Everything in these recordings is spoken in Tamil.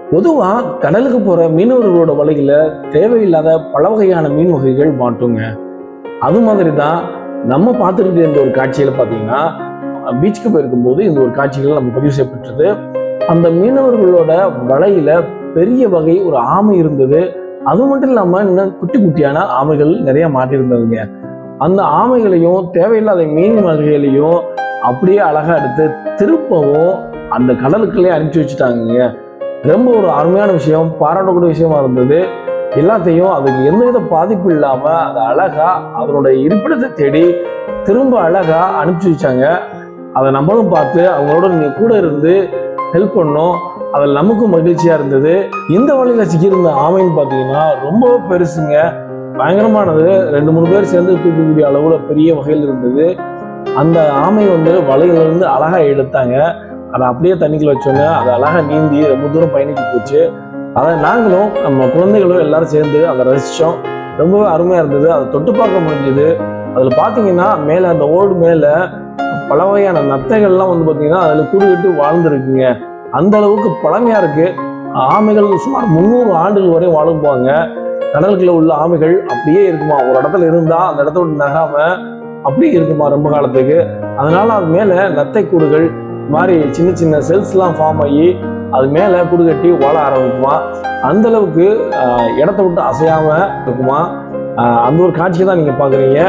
பொதுவாக கடலுக்கு போகிற மீனவர்களோட வலையில் தேவையில்லாத பல வகையான மீன் வகைகள் மாட்டுங்க அது மாதிரி தான் நம்ம பார்த்துருக்க இந்த ஒரு காட்சியில் பார்த்தீங்கன்னா பீச்சுக்கு போயிருக்கும்போது இந்த ஒரு காட்சிகள் நம்ம பதிவு செய்யப்பட்டது அந்த மீனவர்களோட வலையில பெரிய வகை ஒரு ஆமை இருந்தது அது மட்டும் இல்லாமல் இன்னும் குட்டி குட்டியான ஆமைகள் நிறைய மாட்டியிருந்ததுங்க அந்த ஆமைகளையும் தேவையில்லாத மீன் வகைகளையும் அப்படியே அழகா எடுத்து திருப்பவும் அந்த கடலுக்குள்ளே அனுப்பிச்சு வச்சுட்டாங்க ரொம்ப ஒரு அருமையான விஷயம் பாராட்டக்கூடிய விஷயமா இருந்தது எல்லாத்தையும் அதுக்கு எந்தவித பாதிப்பு இல்லாம அதை அழகா அதனோட இருப்பிடத்தை தேடி திரும்ப அழகா அனுப்பிச்சு வச்சாங்க அதை நம்மளும் பார்த்து அவங்களோட நீ கூட இருந்து ஹெல்ப் பண்ணோம் அதில் நமக்கும் மகிழ்ச்சியா இருந்தது இந்த வழியில சிக்கியிருந்த ஆமைன்னு பார்த்தீங்கன்னா ரொம்ப பெருசுங்க பயங்கரமானது ரெண்டு மூணு பேர் சேர்ந்து தூக்கக்கூடிய அளவுல பெரிய வகையில் இருந்தது அந்த ஆமை வந்து வலையில இருந்து அழகா எடுத்தாங்க அதை அப்படியே தண்ணிக்குள்ள வச்சோன்னே அது அழகா நீந்தி ரொம்ப தூரம் பயணிச்சு போச்சு அதை நாங்களும் நம்ம குழந்தைகளும் எல்லாரும் சேர்ந்து அதை ரசிச்சோம் ரொம்பவே அருமையா இருந்தது அதை தொட்டு பார்க்க முடிஞ்சது அதில் பார்த்தீங்கன்னா மேலே அந்த ஓடு மேலே பல வகையான நத்தைகள்லாம் வந்து பார்த்தீங்கன்னா அதில் கூடுகட்டு வாழ்ந்துருக்குங்க அந்த அளவுக்கு பழமையா இருக்கு ஆமைகள் சுமார் முந்நூறு ஆண்டுகள் வரை வாழும்பாங்க கடலுக்குள்ள உள்ள ஆமைகள் அப்படியே இருக்குமா ஒரு இடத்துல இருந்தா அந்த இடத்த விட்டு நகாம அப்படியே இருக்குமா ரொம்ப காலத்துக்கு அதனால அது மேல நத்தை கூடுகள் மாதிரி சின்ன சின்ன செல்ஸ்லாம் ஃபார்ம் ஆகி அது மேல கூடு கட்டி வாழ ஆரம்பிக்குமா அந்த அளவுக்கு ஆஹ், இடத்த விட்டு அசையாம இருக்குமா ஆஹ், அந்த ஒரு காட்சியை தான் நீங்க பாக்குறீங்க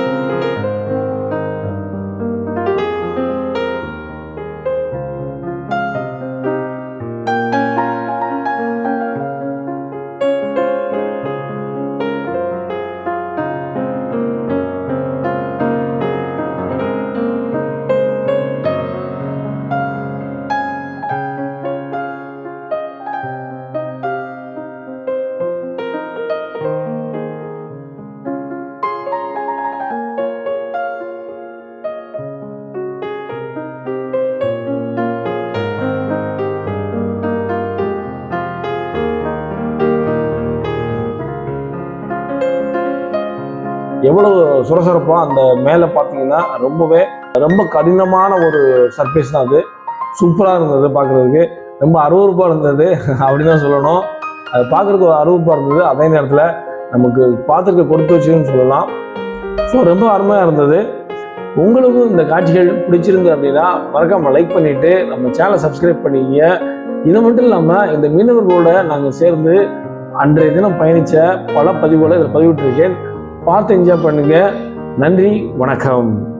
எவ்வளவு சுரசுரப்பா அந்த மேலே பார்த்தீங்கன்னா ரொம்பவே ரொம்ப கடினமான ஒரு சர்ஃபேஸ் தான் அது சூப்பராக இருந்தது பார்க்குறதுக்கு ரொம்ப அருவருப்பாக இருந்தது அப்படின்னு தான் சொல்லணும் அது பார்க்குறதுக்கு ஒரு அருவருப்பாக இருந்தது அதே நேரத்தில் நமக்கு பார்த்துருக்க கொடுத்து வச்சுன்னு சொல்லலாம் ஸோ ரொம்ப அருமையாக இருந்தது உங்களுக்கும் இந்த காட்சிகள் பிடிச்சிருந்து அப்படின்னா மறக்காம லைக் பண்ணிட்டு நம்ம சேனலை சப்ஸ்கிரைப் பண்ணிக்கங்க இது மட்டும் இல்லாமல் இந்த மீனவர்களோட நாங்கள் சேர்ந்து அன்றைய தினம் பயணித்த பல பதிவுகளை இதில் பதிவிட்டிருக்கேன் பார்த்து என்ஜாய் பண்ணுங்க நன்றி வணக்கம்